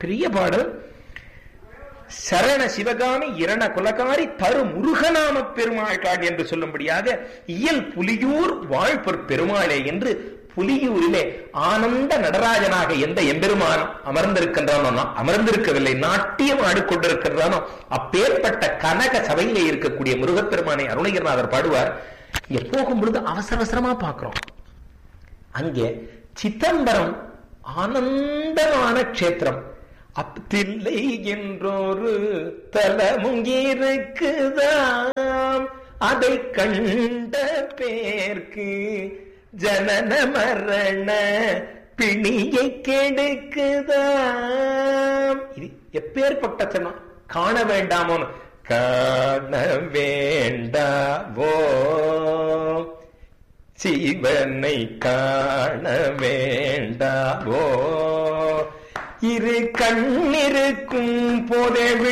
பெரிய பாடல் சரண சிவகாமி இரண குலகாரி தரு முருகநாம பெருமாள் காடு என்று சொல்லும்படியாக இயல் புலியூர் வாழ்பொற் பெருமாளே என்று புலியூரிலே ஆனந்த நடராஜனாக எந்த எம்பெருமான் அமர்ந்திருக்கின்றானோ அமர்ந்திருக்கவில்லை நாட்டியம் ஆடிக்கொண்டிருக்கின்றானோ அப்பேற்பட்ட கனக சபையிலே இருக்கக்கூடிய முருகப்பெருமானை அருணகிரிநாதர் பாடுவார் இங்க போகும் பொழுது அவசர அவசரமா பார்க்கிறோம் அங்கே சிதம்பரம் ஆனந்தமான க்ஷேத்திரம் அப்தில்லை என்றொரு தலமும் இருக்குதாம் அதை கண்ட பேர்க்கு ஜனன மரண பிணியை கெடுக்குதாம் இது எப்பேற்பட்ட தனம் காண வேண்டாமோன்னு காண வேண்டாவோ சிவனை காண வேண்டாவோ இரு கண்ணிருக்கும் போதே